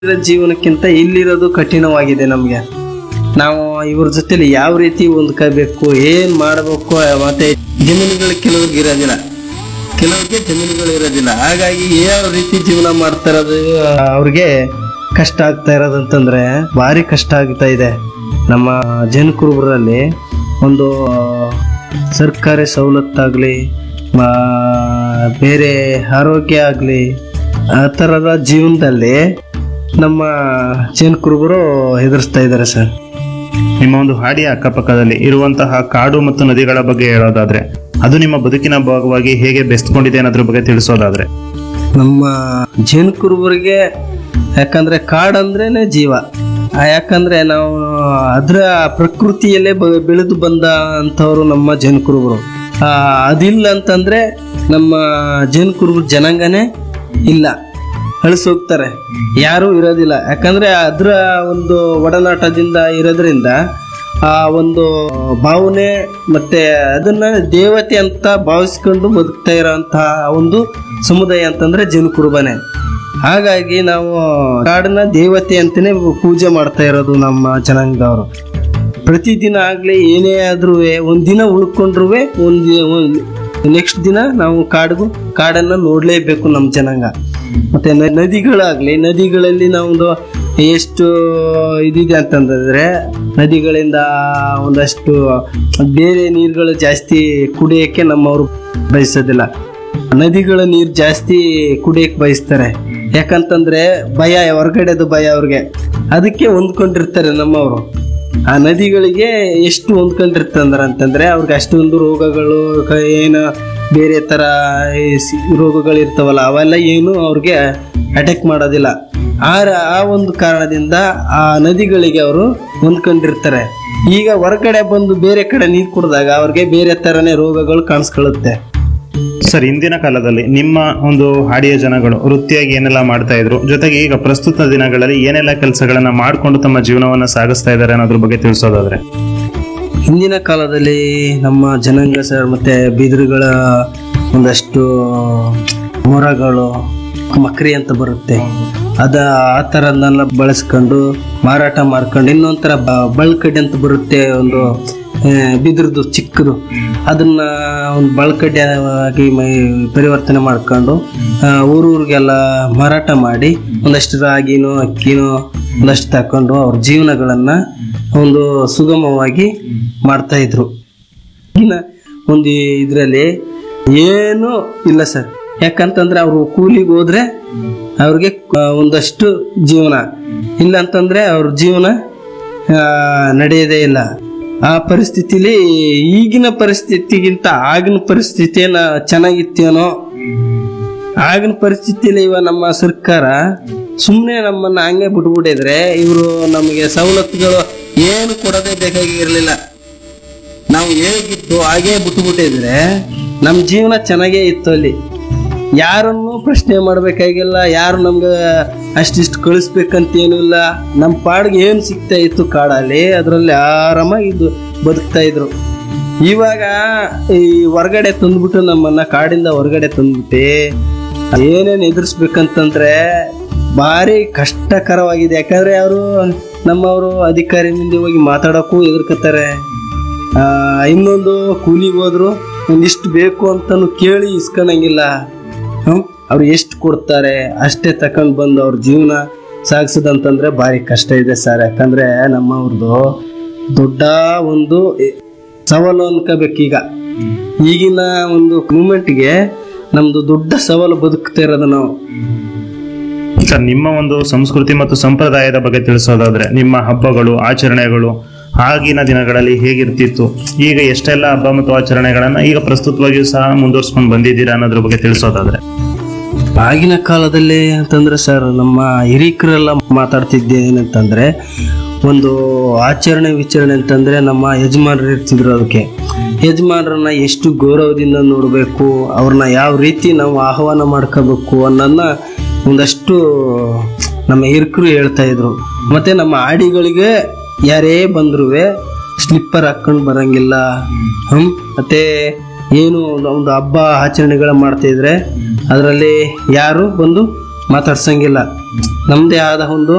ಇರೋ ಜೀವನಕ್ಕಿಂತ ಇಲ್ಲಿರೋದು ಕಠಿಣವಾಗಿದೆ ನಮಗೆ ನಾವು ಇವ್ರ ಜೊತೆಲಿ ಯಾವ ರೀತಿ ಹೊಂದ್ಕೋಬೇಕು ಏನು ಮಾಡಬೇಕು ಮತ್ತೆ ಜಮೀನುಗಳು ಕೆಲವ್ರಿಗೆ ಇರೋದಿಲ್ಲ ಕೆಲವ್ರಿಗೆ ಜಮೀನುಗಳು ಇರೋದಿಲ್ಲ ಹಾಗಾಗಿ ಯಾವ ರೀತಿ ಜೀವನ ಮಾಡ್ತಾ ಇರೋದು ಅವ್ರಿಗೆ ಕಷ್ಟ ಆಗ್ತಾ ಇರೋದಂತಂದ್ರೆ ಭಾರಿ ಕಷ್ಟ ಆಗ್ತಾ ಇದೆ ನಮ್ಮ ಜನಕುರುಬರಲ್ಲಿ ಒಂದು ಸರ್ಕಾರಿ ಸವಲತ್ತಾಗಲಿ ಬೇರೆ ಆರೋಗ್ಯ ಆಗಲಿ ಆ ಥರದ ಜೀವನದಲ್ಲಿ ನಮ್ಮ ಜೇನುಕುರುಬರು ಎದುರಿಸ್ತಾ ಇದ್ದಾರೆ ಸರ್ ನಿಮ್ಮ ಒಂದು ಹಾಡಿಯ ಅಕ್ಕಪಕ್ಕದಲ್ಲಿ ಇರುವಂತಹ ಕಾಡು ಮತ್ತು ನದಿಗಳ ಬಗ್ಗೆ ಹೇಳೋದಾದ್ರೆ ಅದು ನಿಮ್ಮ ಬದುಕಿನ ಭಾಗವಾಗಿ ಹೇಗೆ ಬೆಸ್ತ್ಕೊಂಡಿದೆ ಅನ್ನೋದ್ರ ಬಗ್ಗೆ ತಿಳಿಸೋದಾದ್ರೆ ನಮ್ಮ ಜೇನುಕುರುಬರಿಗೆ ಯಾಕಂದ್ರೆ ಕಾಡಂದ್ರೇನೆ ಜೀವ ಆ ಯಾಕಂದ್ರೆ ನಾವು ಅದರ ಪ್ರಕೃತಿಯಲ್ಲೇ ಬ- ಬೆಳೆದು ಬಂದ ಅಂಥವ್ರು ನಮ್ಮ ಜೇನುಕುರುಬರು ಆ, ಅದಿಲ್ಲ ಅಂತಂದ್ರೆ ನಮ್ಮ ಜೇನುಕುರುಬರು ಜನಾಂಗನೇ ಇಲ್ಲ ಹೋಗ್ತಾರೆ ಯಾರೂ ಇರೋದಿಲ್ಲ ಯಾಕಂದ್ರೆ ಅದರ ಒಂದು ಒಡನಾಟದಿಂದ ಇರೋದ್ರಿಂದ ಆ ಒಂದು ಭಾವನೆ ಮತ್ತೆ ಅದನ್ನ ದೇವತೆ ಅಂತ ಭಾವಿಸ್ಕೊಂಡು ಬದುಕ್ತಾ ಇರೋಂತಹ ಒಂದು ಸಮುದಾಯ ಅಂತಂದ್ರೆ ಜೇನುಕುರುಬನೆ ಹಾಗಾಗಿ ನಾವು ಕಾಡನ್ನ ದೇವತೆ ಅಂತಾನೆ ಪೂಜೆ ಮಾಡ್ತಾ ಇರೋದು ನಮ್ಮ ಜನಾಂಗದವರು ಪ್ರತಿದಿನ ಆಗ್ಲಿ ಏನೇ ಆದ್ರೂ ಒಂದಿನ ಉಳ್ಕೊಂಡ್ರು ಒಂದು ನೆಕ್ಸ್ಟ್ ದಿನ ನಾವು ಕಾಡಿಗೂ ಕಾಡನ್ನ ನೋಡ್ಲೇಬೇಕು ನಮ್ಮ ಜನಾಂಗ ಮತ್ತೆ ನ- ನದಿಗಳಾಗ್ಲಿ ನದಿಗಳಲ್ಲಿ ನಾವೊಂದು ಎಷ್ಟು ಇದಿದೆ ಅಂತಂದ್ರೆ ನದಿಗಳಿಂದ ಒಂದಷ್ಟು ಬೇರೆ ನೀರುಗಳು ಜಾಸ್ತಿ ಕುಡಿಯೋಕ್ಕೆ ನಮ್ಮವರು ಬಯಸೋದಿಲ್ಲ ನದಿಗಳ ನೀರು ಜಾಸ್ತಿ ಕುಡಿಯಕ್ಕೆ ಬಯಸ್ತಾರೆ ಯಾಕಂತಂದ್ರೆ ಭಯ ಹೊರಗಡೆದು ಭಯ ಅವ್ರಿಗೆ ಅದಕ್ಕೆ ಹೊಂದ್ಕೊಂಡಿರ್ತಾರೆ ನಮ್ಮವರು ಆ ನದಿಗಳಿಗೆ ಎಷ್ಟು ಹೊಂದ್ಕೊಂಡಿರ್ತಂದ್ರ ಅಂತಂದ್ರೆ ಅವ್ರಿಗೆ ಅಷ್ಟೊಂದು ರೋಗಗಳು ಕ- ಏನು ಬೇರೆ ತರ ಈ ಸಿ- ರೋಗಗಳು ಇರ್ತಾವಲ್ಲ ಅವೆಲ್ಲ ಏನು ಅವ್ರಿಗೆ ಅಟ್ಯಾಕ್ ಮಾಡೋದಿಲ್ಲ ಆ ರ- ಆ ಒಂದು ಕಾರಣದಿಂದ ಆ ನದಿಗಳಿಗೆ ಅವರು ಹೊಂದ್ಕೊಂಡಿರ್ತಾರೆ ಈಗ ಹೊರಗಡೆ ಬಂದು ಬೇರೆ ಕಡೆ ನೀರು ಕುಡಿದಾಗ ಅವ್ರಿಗೆ ಬೇರೆ ತರನೇ ರೋಗಗಳು ಕಾಣಿಸ್ಕೊಳ್ಳುತ್ತೆ ಸರ್ ಇಂದಿನ ಕಾಲದಲ್ಲಿ ನಿಮ್ಮ ಒಂದು ಹಾಡಿಯ ಜನಗಳು ವೃತ್ತಿಯಾಗಿ ಏನೆಲ್ಲ ಮಾಡ್ತಾ ಇದ್ರು ಜೊತೆಗೆ ಈಗ ಪ್ರಸ್ತುತ ದಿನಗಳಲ್ಲಿ ಏನೆಲ್ಲ ಕೆಲಸಗಳನ್ನ ಮಾಡಿಕೊಂಡು ತಮ್ಮ ಜೀವನವನ್ನ ಸಾಗಿಸ್ತಾ ಇದ್ದಾರೆ ಅನ್ನೋದ್ರ ಬಗ್ಗೆ ತಿಳಿಸೋದಾದ್ರೆ ಹಿಂದಿನ ಕಾಲದಲ್ಲಿ ನಮ್ಮ ಜನಾಂಗ ಸರ್ ಮತ್ತೆ ಬಿದಿರುಗಳ ಒಂದಷ್ಟು ಮೊರಗಳು ಮಕ್ರಿ ಅಂತ ಬರುತ್ತೆ ಅದ ಆ ಥರದನ್ನೆಲ್ಲ ಬಳಸ್ಕೊಂಡು ಮಾರಾಟ ಮಾಡ್ಕೊಂಡು ಇನ್ನೊಂಥರ ಬ- ಬಳ್ಕಡ್ಡಿ ಅಂತ ಬರುತ್ತೆ ಒಂದು ಆ, ಬಿದಿರ್ದು ಚಿಕ್ಕದು ಅದನ್ನ ಒಂದು ಬಳಕಡ್ಡಿ ಆಗಿ ಮೈ- ಪರಿವರ್ತನೆ ಮಾಡ್ಕೊಂಡು ಆ, ಊರೂರಿಗೆಲ್ಲ ಮಾರಾಟ ಮಾಡಿ ಒಂದಷ್ಟು ರಾಗಿನೋ ಅಕ್ಕಿನೋ ಒಂದಷ್ಟು ತಕೊಂಡು ಅವ್ರ ಜೀವನಗಳನ್ನ ಒಂದು ಸುಗಮವಾಗಿ ಮಾಡ್ತಾ ಇದ್ರು ಇನ್ನ ಒಂದು ಇದರಲ್ಲಿ ಏನು ಇಲ್ಲ ಸರ್ ಯಾಕಂತಂದ್ರೆ ಅವರು ಕೂಲಿಗೆ ಹೋದ್ರೆ ಅವ್ರಿಗೆ ಆ, ಒಂದಷ್ಟು ಜೀವನ ಇಲ್ಲ ಅಂತಂದ್ರೆ ಅವ್ರ ಜೀವನ ಆ, ನಡೆಯೋದೇ ಇಲ್ಲ ಆ ಪರಿಸ್ಥಿತಿಲಿ ಈಗಿನ ಪರಿಸ್ಥಿತಿಗಿಂತ ಆಗಿನ ಪರಿಸ್ಥಿತಿಯನ್ನ ಚೆನ್ನಾಗಿತ್ತೇನೋ ಆಗಿನ ಪರಿಸ್ಥಿತಿಯಲ್ಲಿ ಇವ ನಮ್ಮ ಸರ್ಕಾರ ಸುಮ್ಮನೆ ನಮ್ಮನ್ನ ಹಂಗೆ ಬಿಟ್ಬಿಟ್ಟಿದ್ರೆ ಇವರು ನಮಗೆ ಸವಲತ್ತುಗಳು ಏನು ಕೊಡೋದೇ ಬೇಕಾಗಿರಲಿಲ್ಲ ನಾವು ಹೇಗಿತ್ತು ಹಾಗೇ ಬಿಟ್ಬಿಟ್ಟಿದ್ರೆ ನಮ್ಮ ಜೀವನ ಚೆನ್ನಾಗೇ ಇತ್ತು ಅಲ್ಲಿ ಯಾರನ್ನು ಪ್ರಶ್ನೆ ಮಾಡಬೇಕಾಗಿಲ್ಲ ಯಾರು ನಮ್ಗೆ ಅಷ್ಟಿಷ್ಟು ಕಳಿಸ್ಬೇಕಂತ ಏನೂ ಇಲ್ಲ ನಮ್ಮ ಪಾಡಿಗೆ ಏನು ಸಿಗ್ತಾ ಇತ್ತು ಕಾಡಲ್ಲಿ ಅದರಲ್ಲಿ ಆರಾಮಾಗಿ ಇದು ಬದುಕ್ತಾ ಇದ್ರು ಇವಾಗ ಈ ಹೊರಗಡೆ ತಂದ್ಬಿಟ್ಟು ನಮ್ಮನ್ನ ಕಾಡಿಂದ ಹೊರಗಡೆ ತಂದ್ಬಿಟ್ಟು ಏನೇನು ಎದುರಿಸ್ಬೇಕಂತಂದ್ರೆ ಭಾರಿ ಕಷ್ಟಕರವಾಗಿದೆ ಯಾಕಂದ್ರೆ ಅವರು ನಮ್ಮವರು ಅಧಿಕಾರಿ ಮುಂದೆ ಹೋಗಿ ಮಾತಾಡೋಕ್ಕೂ ಎದುರ್ಕತ್ತಾರೆ ಆ, ಇನ್ನೊಂದು ಕೂಲಿಗೆ ಹೋದ್ರು ಒಂದಿಷ್ಟು ಬೇಕು ಅಂತಲೂ ಕೇಳಿ ಇಸ್ಕೊಳಂಗಿಲ್ಲ ಹ್ಮ್? ಅವ್ರು ಎಷ್ಟು ಕೊಡ್ತಾರೆ ಅಷ್ಟೇ ತಕೊಂಡ್ ಬಂದು ಅವ್ರ ಜೀವನ ಸಾಗಿಸೋದಂತಂದ್ರೆ ಭಾರಿ ಕಷ್ಟ ಇದೆ ಸರ್ ಯಾಕಂದ್ರೆ ನಮ್ಮವ್ರದ್ದು ದೊಡ್ಡ ಒಂದು ಎ- ಸವಾಲು ಅನ್ಕೋಬೇಕೀಗ ಈಗಿನ ಒಂದು ಮೂಮೆಂಟ್ಗೆ ನಮ್ದು ದೊಡ್ಡ ಸವಾಲು ಬದುಕ್ತಾ ಇರೋದು ನಾವು ಸರ್ ನಿಮ್ಮ ಒಂದು ಸಂಸ್ಕೃತಿ ಮತ್ತು ಸಂಪ್ರದಾಯದ ಬಗ್ಗೆ ತಿಳಿಸೋದಾದ್ರೆ ನಿಮ್ಮ ಹಬ್ಬಗಳು ಆಚರಣೆಗಳು ಆಗಿನ ದಿನಗಳಲ್ಲಿ ಹೇಗಿರ್ತಿತ್ತು ಈಗ ಎಷ್ಟೆಲ್ಲ ಹಬ್ಬ ಮತ್ತು ಆಚರಣೆಗಳನ್ನ ಈಗ ಪ್ರಸ್ತುತವಾಗಿಯೂ ಸಹ ಮುಂದುವರ್ಸ್ಕೊಂಡು ಬಂದಿದ್ದೀರಾ ಅನ್ನೋದ್ರ ಬಗ್ಗೆ ತಿಳಿಸೋದಾದ್ರೆ ಆಗಿನ ಕಾಲದಲ್ಲಿ ಅಂತಂದ್ರೆ ಸರ್ ನಮ್ಮ ಹಿರೀಕರೆಲ್ಲ ಮಾತಾಡ್ತಿದ್ದೆ ಏನಂತಂದ್ರೆ ಒಂದು ಆಚರಣೆ ವಿಚಾರಣೆ ಅಂತಂದ್ರೆ ನಮ್ಮ ಯಜಮಾನರು ಇರ್ತಿದ್ರು ಅದಕ್ಕೆ ಯಜಮಾನರನ್ನ ಎಷ್ಟು ಗೌರವದಿಂದ ನೋಡಬೇಕು ಅವ್ರನ್ನ ಯಾವ ರೀತಿ ನಾವು ಆಹ್ವಾನ ಮಾಡ್ಕೋಬೇಕು ಅನ್ನೋದನ್ನ ಒಂದಷ್ಟು ನಮ್ಮ ಹಿರಿಕರು ಹೇಳ್ತಾ ಇದ್ರು ಮತ್ತೆ ನಮ್ಮ ಆಡಿಗಳಿಗೆ ಯಾರೇ ಬಂದ್ರು ಸ್ಲಿಪ್ಪರ್ ಹಾಕೊಂಡು ಬರಂಗಿಲ್ಲ ಹ್ಮ್ ಮತ್ತೆ ಏನು ಒಂದು ಹಬ್ಬ ಆಚರಣೆಗಳ ಮಾಡ್ತಾ ಇದ್ರೆ ಅದರಲ್ಲಿ ಯಾರು ಬಂದು ಮಾತಾಡ್ಸಂಗಿಲ್ಲ ನಮ್ಮದೇ ಆದ ಒಂದು